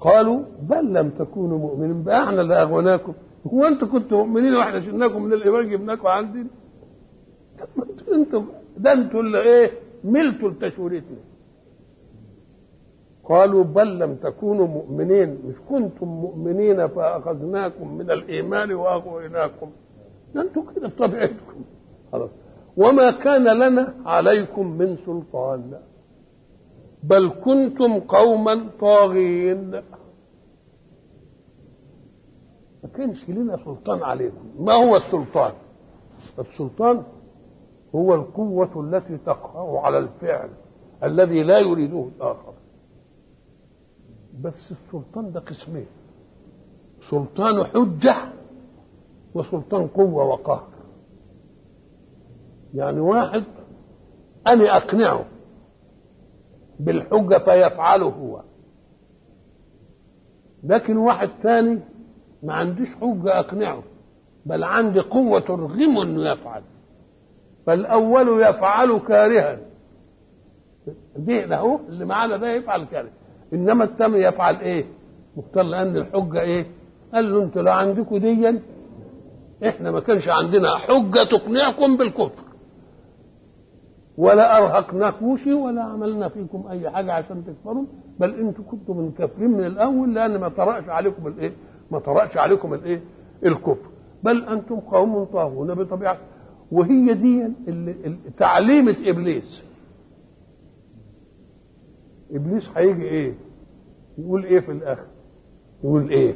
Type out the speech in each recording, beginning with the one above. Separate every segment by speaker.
Speaker 1: قالوا بل لم تكونوا مؤمنين بقى احنا اللي اغويناكم هو انتوا كنتوا مؤمنين واحنا شلناكم من الايمان جبناكم عندنا انتوا ده انتوا اللي ايه ملتوا لتشويرتنا قالوا بل لم تكونوا مؤمنين مش كنتم مؤمنين فاخذناكم من الايمان واغويناكم ده انتوا كده بطبيعتكم خلاص وما كان لنا عليكم من سلطان بل كنتم قوما طاغين ما كانش لنا سلطان عليكم ما هو السلطان السلطان هو القوة التي تقهر على الفعل الذي لا يريده الآخر بس السلطان ده قسمين سلطان حجة وسلطان قوة وقهر يعني واحد أنا أقنعه بالحجة فيفعله هو لكن واحد ثاني ما عنديش حجة أقنعه بل عندي قوة ترغمه أنه يفعل فالأول يفعل كارها ده له اللي معانا ده يفعل كاره إنما الثاني يفعل إيه؟ مختار لأن الحجة إيه؟ قال له أنتوا لا عندكم ديا إحنا ما كانش عندنا حجة تقنعكم بالكفر ولا ارهقناكوش ولا عملنا فيكم اي حاجه عشان تكفروا بل انتم كنتم من كافرين من الاول لان ما طرأش عليكم الايه؟ ما طرأش عليكم الايه؟ الكفر بل انتم قوم طاغون بطبيعه وهي دي تعليمه ابليس ابليس هيجي ايه؟ يقول ايه في الاخر؟ يقول ايه؟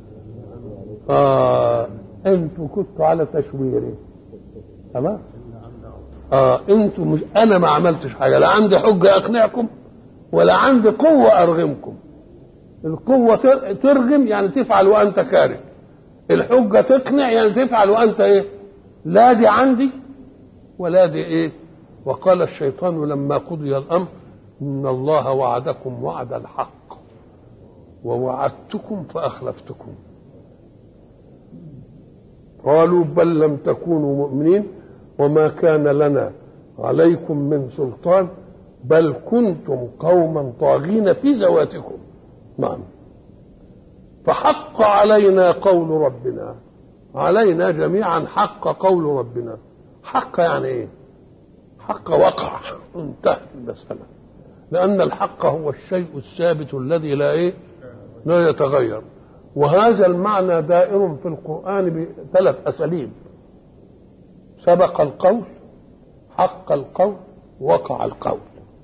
Speaker 1: اه انتم كنتوا على تشويري خلاص؟ اه انتوا مش انا ما عملتش حاجه لا عندي حجه اقنعكم ولا عندي قوه ارغمكم القوه ترغم يعني تفعل وانت كاره الحجه تقنع يعني تفعل وانت ايه لا دي عندي ولا دي ايه وقال الشيطان لما قضي الامر ان الله وعدكم وعد الحق ووعدتكم فاخلفتكم قالوا بل لم تكونوا مؤمنين وما كان لنا عليكم من سلطان بل كنتم قوما طاغين في ذواتكم نعم فحق علينا قول ربنا علينا جميعا حق قول ربنا حق يعني ايه حق وقع انتهت المسألة لأن الحق هو الشيء الثابت الذي لا ايه لا يتغير وهذا المعنى دائر في القرآن بثلاث أساليب سبق القول حق القول وقع القول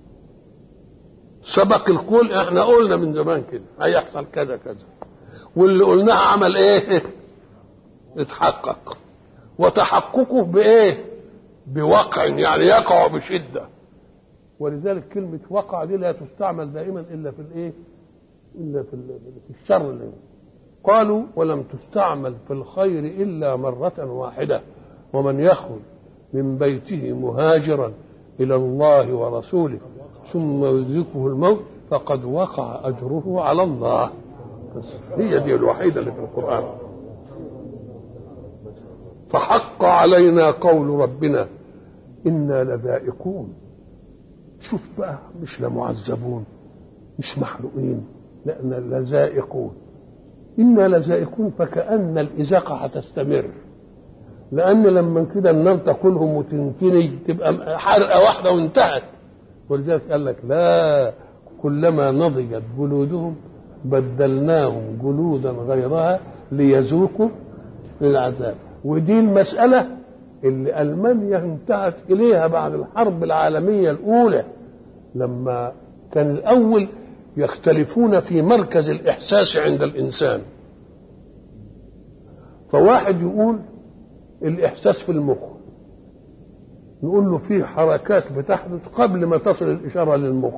Speaker 1: سبق القول احنا قلنا من زمان كده هيحصل كذا كذا واللي قلناه عمل ايه اتحقق وتحققه بايه بوقع يعني يقع بشده ولذلك كلمة وقع دي لا تستعمل دائما إلا في الإيه؟ إلا في, في الشر اللي قالوا ولم تستعمل في الخير إلا مرة واحدة ومن يخرج من بيته مهاجرا الى الله ورسوله ثم يدركه الموت فقد وقع اجره على الله بس هي دي الوحيده اللي في القران فحق علينا قول ربنا انا لذائقون شوف بقى مش لمعذبون مش محروقين لأن لذائقون إنا لذائقون فكأن الإزاقة هتستمر لان لما كده النار تاكلهم وتنتني تبقى حرقه واحده وانتهت ولذلك قال لك لا كلما نضجت جلودهم بدلناهم جلودا غيرها ليذوقوا العذاب ودي المساله اللي المانيا انتهت اليها بعد الحرب العالميه الاولى لما كان الاول يختلفون في مركز الاحساس عند الانسان فواحد يقول الاحساس في المخ نقول له في حركات بتحدث قبل ما تصل الاشاره للمخ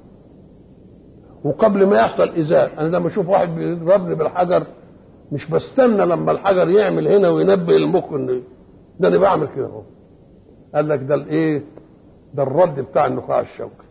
Speaker 1: وقبل ما يحصل ازاء انا لما اشوف واحد بيضربني بالحجر مش بستنى لما الحجر يعمل هنا وينبه المخ ان ده انا بعمل كده اهو قال لك ده الايه ده الرد بتاع النخاع الشوكي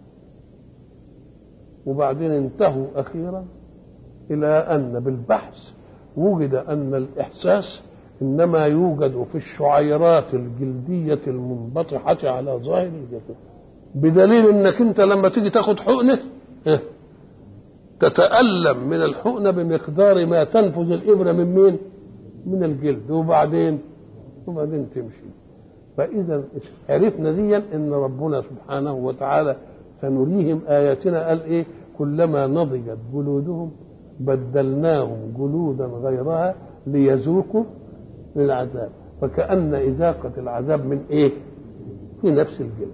Speaker 1: وبعدين انتهوا اخيرا الى ان بالبحث وجد ان الاحساس انما يوجد في الشعيرات الجلديه المنبطحه على ظاهر الجسد بدليل انك انت لما تيجي تاخد حقنه تتألم من الحقنة بمقدار ما تنفذ الإبرة من مين؟ من الجلد وبعدين وبعدين تمشي فإذا عرفنا ديا إن ربنا سبحانه وتعالى سنريهم آياتنا قال إيه؟ كلما نضجت جلودهم بدلناهم جلودا غيرها ليذوقوا العذاب فكأن إذاقة العذاب من إيه؟ في نفس الجلد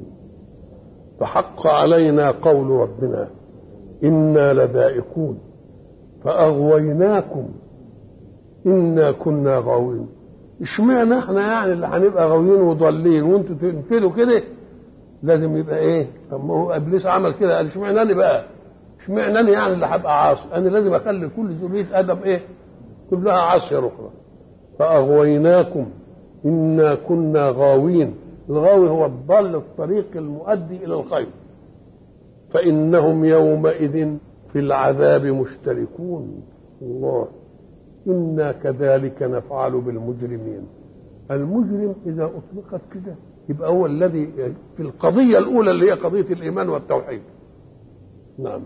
Speaker 1: فحق علينا قول ربنا إنا لذائقون فأغويناكم إنا كنا غاوين اشمعنى احنا يعني اللي هنبقى غاويين وضالين وانتوا تنفذوا كده لازم يبقى ايه طب ما هو ابليس عمل كده قال اشمعنى انا بقى اشمعنى انا يعني اللي هبقى عاصي انا لازم اخلي كل ذريه ادم ايه كلها عاصيه اخرى فاغويناكم انا كنا غاوين الغاوي هو الضال الطريق المؤدي الى الخير فانهم يومئذ في العذاب مشتركون الله انا كذلك نفعل بالمجرمين المجرم اذا اطلقت كده يبقى هو الذي في القضيه الاولى اللي هي قضيه الايمان والتوحيد نعم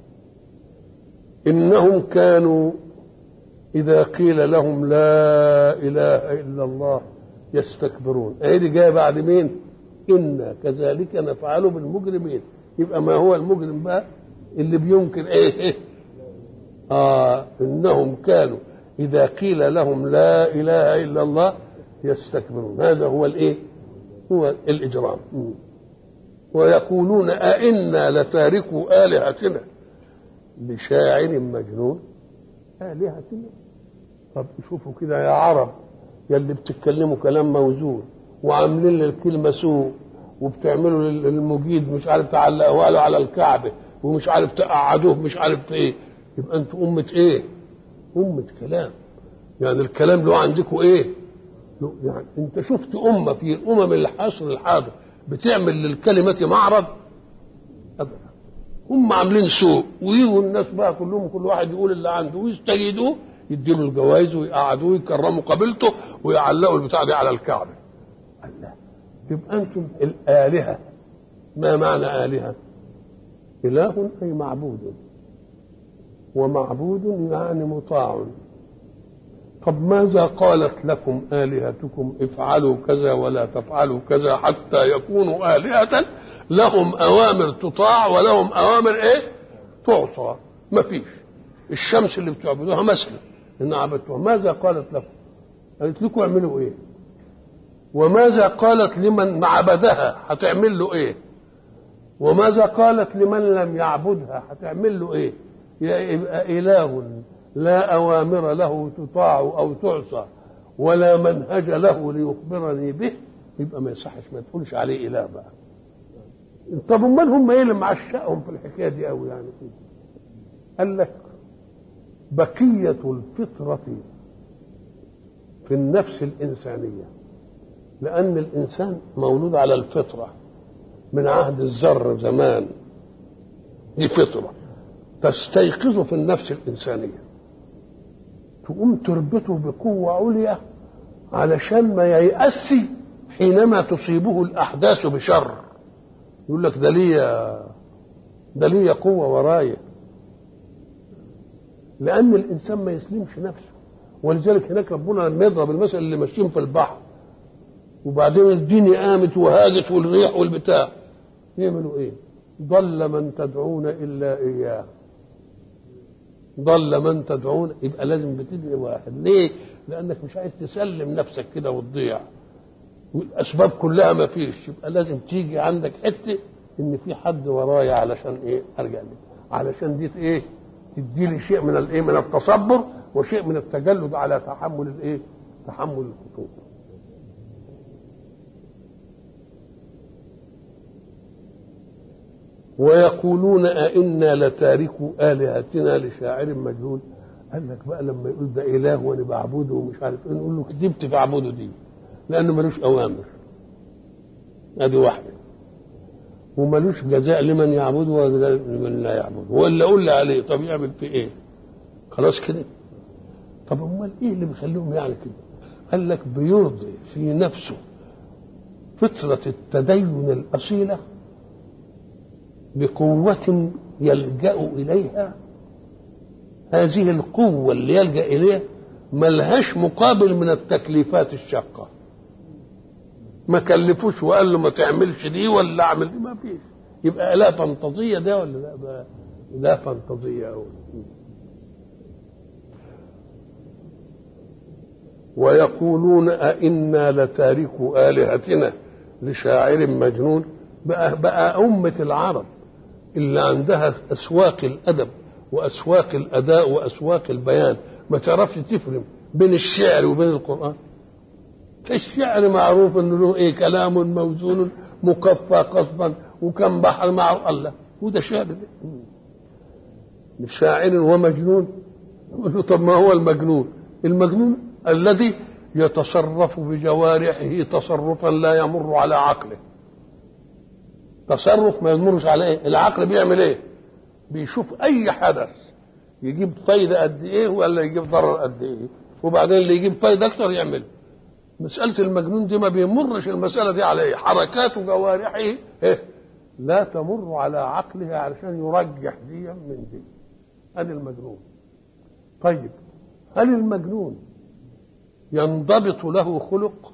Speaker 1: انهم كانوا اذا قيل لهم لا اله الا الله يستكبرون ايه دي جايه بعد مين انا كذلك نفعل بالمجرمين يبقى ما هو المجرم بقى اللي بينكر ايه, إيه؟ اه انهم كانوا اذا قيل لهم لا اله الا الله يستكبرون هذا هو الايه هو الاجرام ويقولون أئنا لتاركوا آلهتنا لشاعر مجنون آلهتنا طب شوفوا كده يا عرب يلي بتتكلموا كلام موزون وعاملين للكلمة سوء وبتعملوا للمجيد مش عارف تعلقوها له على الكعبة ومش عارف تقعدوه مش عارف ايه يبقى انتوا أمة ايه؟ أمة كلام يعني الكلام له عندكم ايه؟ له يعني انت شفت أمة في أمم العصر الحاضر بتعمل للكلمة معرض أبدا هم عاملين سوء ويجوا الناس بقى كلهم كل واحد يقول اللي عنده ويستجيدوه يديله الجوائز ويقعدوه ويكرموا قبيلته ويعلقوا البتاع دي على الكعبة الله يبقى أنتم الآلهة ما معنى آلهة إله أي معبود ومعبود يعني مطاع طب ماذا قالت لكم آلهتكم افعلوا كذا ولا تفعلوا كذا حتى يكونوا آلهة لهم أوامر تطاع ولهم أوامر إيه تعصى ما فيش الشمس اللي بتعبدوها مثلا إن عبدتوها ماذا قالت لكم قالت لكم اعملوا إيه وماذا قالت لمن عبدها هتعمل له إيه وماذا قالت لمن لم يعبدها هتعمل له إيه يبقى إله لا أوامر له تطاع أو تعصى ولا منهج له ليخبرني به يبقى ما يصحش ما تقولش عليه إله بقى طب امال هم ايه اللي معشقهم في الحكايه دي قوي يعني كده قال لك بقيه الفطره في النفس الانسانيه لان الانسان مولود على الفطره من عهد الذر زمان دي فطره تستيقظ في النفس الانسانيه تقوم تربطه بقوه عليا علشان ما ييأس حينما تصيبه الاحداث بشر يقول لك ده ليا ده ليا قوه ورايا لان الانسان ما يسلمش نفسه ولذلك هناك ربنا لما يضرب المثل اللي ماشيين في البحر وبعدين الدنيا قامت وهاجت والريح والبتاع يعملوا ايه؟ ضل من تدعون الا اياه ضل من تدعون يبقى لازم بتدعي واحد ليه؟ لانك مش عايز تسلم نفسك كده وتضيع والاسباب كلها ما فيش يبقى لازم تيجي عندك حته ان في حد ورايا علشان ايه ارجع لك علشان دي ايه تدي لي شيء من الايه من التصبر وشيء من التجلد على تحمل الايه تحمل الخطوب ويقولون أئنا لتاركوا آلهتنا لشاعر مجنون قال لك بقى لما يقول ده إله وأنا بعبده ومش عارف إيه نقول له كذبت في عبده دي لانه ملوش اوامر ادي واحده وملوش جزاء لمن يعبده وجزاء لمن لا يعبده ولا قول لي عليه طب يعمل في ايه خلاص كده طب امال ايه اللي بيخليهم يعني كده قال لك بيرضي في نفسه فطرة التدين الأصيلة بقوة يلجأ إليها هذه القوة اللي يلجأ إليها ملهاش مقابل من التكليفات الشاقة ما كلفوش وقال له ما تعملش دي ولا اعمل دي ما فيش يبقى لا فانتازية ده ولا لا لا فانتازية أول ويقولون أئنا لتاركوا آلهتنا لشاعر مجنون بقى, بقى أمة العرب اللي عندها أسواق الأدب وأسواق الأداء وأسواق البيان ما تعرفش تفرم بين الشعر وبين القرآن الشعر معروف انه له ايه كلام موزون مكفى قصبا وكم بحر مع الله وده شعر ده شاعر ومجنون يقول له طب ما هو المجنون المجنون الذي يتصرف بجوارحه تصرفا لا يمر على عقله تصرف ما يمرش على ايه العقل بيعمل ايه بيشوف اي حدث يجيب فايدة قد ايه ولا يجيب ضرر قد ايه وبعدين اللي يجيب فايدة اكتر يعمله مسألة المجنون دي ما بيمرش المسألة دي عليه حركات جوارحه إيه؟ لا تمر على عقله علشان يرجح دي من دي هذا المجنون طيب هل المجنون ينضبط له خلق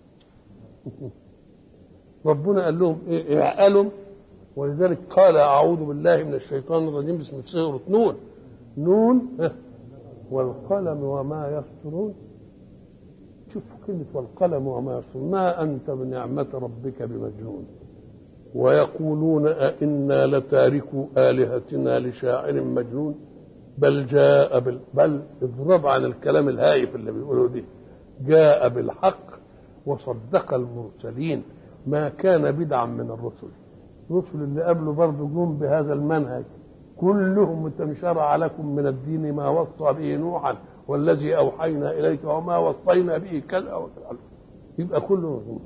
Speaker 1: ربنا قال لهم ايه اعقلوا ولذلك قال اعوذ بالله من الشيطان الرجيم بسم سوره نون نون والقلم وما يسطرون شوف كلمة والقلم وما يسطرون ما أنت بنعمة ربك بمجنون ويقولون أئنا لتاركوا آلهتنا لشاعر مجنون بل جاء بال... بل اضرب عن الكلام الهايف اللي بيقولوا دي جاء بالحق وصدق المرسلين ما كان بدعا من الرسل الرسل اللي قبله برضه جم بهذا المنهج كلهم انت شرع لكم من الدين ما وصى به نوحا والذي اوحينا اليك وما وصينا به كذا وكذا يبقى كله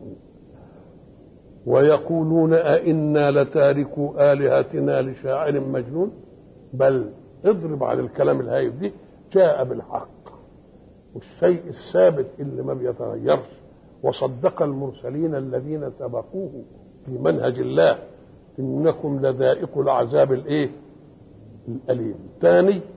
Speaker 1: ويقولون أئنا لتاركوا آلهتنا لشاعر مجنون بل اضرب على الكلام الهايف دي جاء بالحق والشيء الثابت اللي ما بيتغيرش وصدق المرسلين الذين سبقوه في منهج الله انكم لذائق العذاب الايه الاليم ثاني